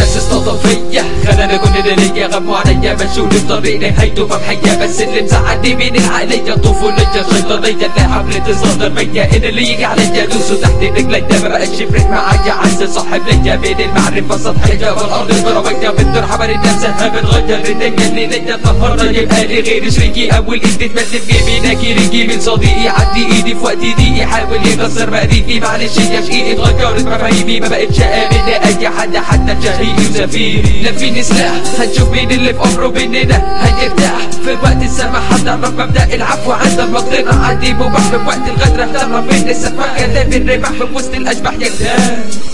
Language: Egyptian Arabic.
بس اصطدم فيا خلاني كل ليا غموا عليا مشوني بطريق نهايته ممحية بس اللي مزعلني من العقلية طفولية شيطانية لا حملة تصدر بيا ان اللي يجي عليا دوسه تحت رجليا ما بقاش يفرق معايا عايز صاحب ليا بين المعرفة سطحية والارض الكروية بتدور حوالي نفسها بتغير الدنيا اللي ليا تفرج يبقى لي غير شريكي اول ايد تمثل جيبي ناكي رجي من صديقي عدي ايدي في وقت ضيقي يحاول يكسر مقاديفي معلش يا شقيقي اتغيرت مفاهيمي ما بقتش امن لاي حد حتى شهيقي وزفيري لا فيني سلاح هنشوف مين اللي في عمره مننا هيرتاح في وقت السماح هتعرف مبدأ العفو عند المقدرة عندي مباح في وقت الغدر هتعرف من السفاح كلام الربح في وسط الاشباح يرتاح